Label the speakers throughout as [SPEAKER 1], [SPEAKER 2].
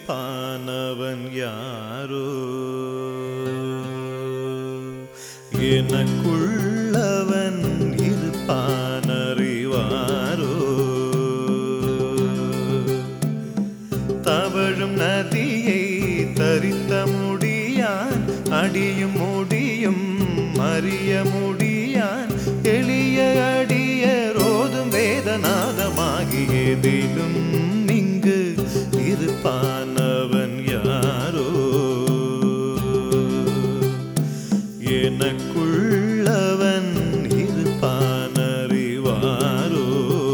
[SPEAKER 1] இருப்பானவன் யாரோ எனக்குள்ளவன் இருப்பானறிவாரோ தவழும் நதியை தரித்த முடியான் அடியும் முடியும் அறிய முடியான் எளிய அடிய ரோதும் வேதநாதமாகியதிலும் இங்கு இருப்பானவன் யாரோ எனக்குள்ளவன் இருப்பானறிவாரோ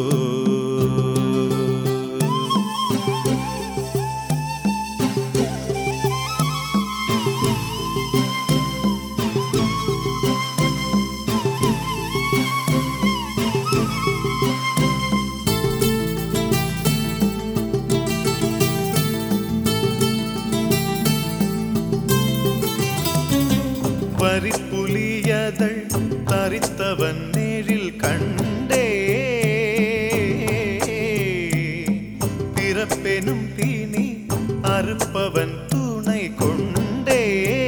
[SPEAKER 1] வரிப்புலியதழ் தரித்தவன் நேரில் கண்டே பிறப்பெனும் தீனி அறுப்பவன் துணை கொண்டே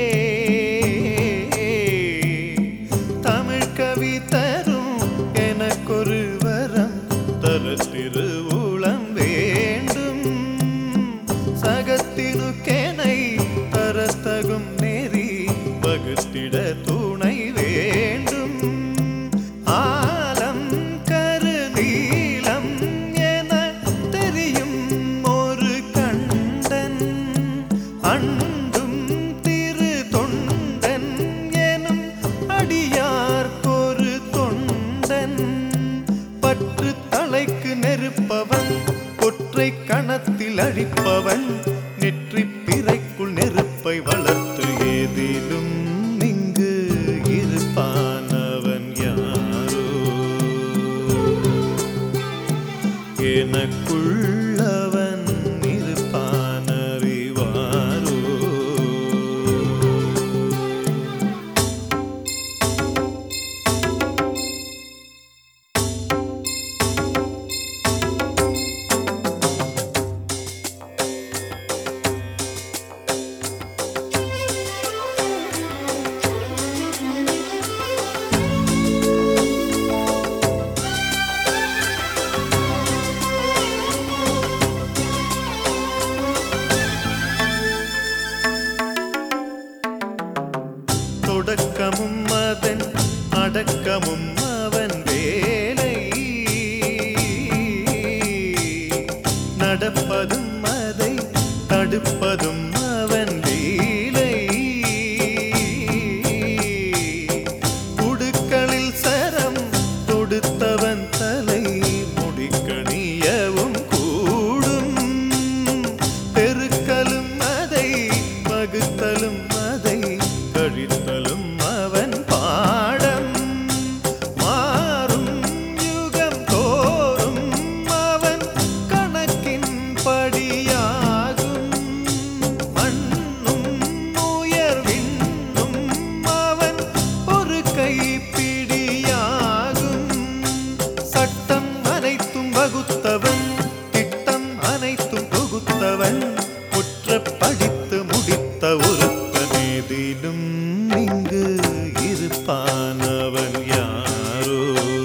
[SPEAKER 1] தமிழ் கவி தரும் எனக்கொரு வரம் தர திருவுளம் வேண்டும் சகத்தினுக்கெனை தரத்தகும் நெறி வகுத்திட துணை வேண்டும் ஆலம் கரு நீலம் என தெரியும் ஒரு கண்டன் அண்டும் திரு தொண்டன் எனும் அடியார்க்கொரு தொண்டன் பற்று தலைக்கு நெருப்பவன் ஒற்றை கணத்தில் அழிப்பவன் நெற்றி பிறைக்குள் நெருப்பை வளர்த்து ஏதிலும் இங்கு இருப்பானவன் யாரோ எனக்குள்ளவன் இருப்பானறிவாரோ தொடக்கமும் அதன் அடக்கமும் அவன் வேலை நடப்பதும் அதை தடுப்பதும் அவன் லீலை உடுக்களில் சரம் தொடுத்தவன் தலை முடிக்கணியவும் கூடும் பெருக்கலும் அதை வகுத்தலும் அதை கழித்தலும் அவன் பாடம் மாறும் யுகம் தோறும் அவன் கணக்கின் படியாகும் மண்ணும் உயர்வின்னும் அவன் ஒரு கைப்பிடியாகும் சட்டம் அனைத்தும் வகுத்தவன் திட்டம் அனைத்தும் தொகுத்தவன் குற்ற படித்து முடித்த ஒருத்தனேதிலும் இங்கு இருப்பானவன் யாரோ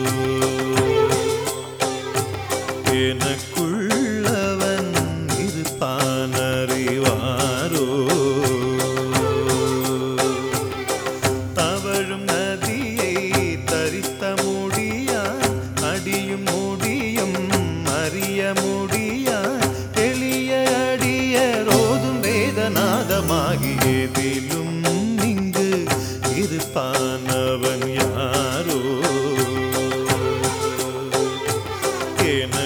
[SPEAKER 1] எனக்குள்ளவன் இருப்பானறிவாரோ தவழும் நதியை தரித்த முடியான் அடியும் முடியும் அறிய முடியான் எளிய அடிய ரோதும் வேதநாதமாகியதிலும் இங்கு இருப்பானவன் யாரோ என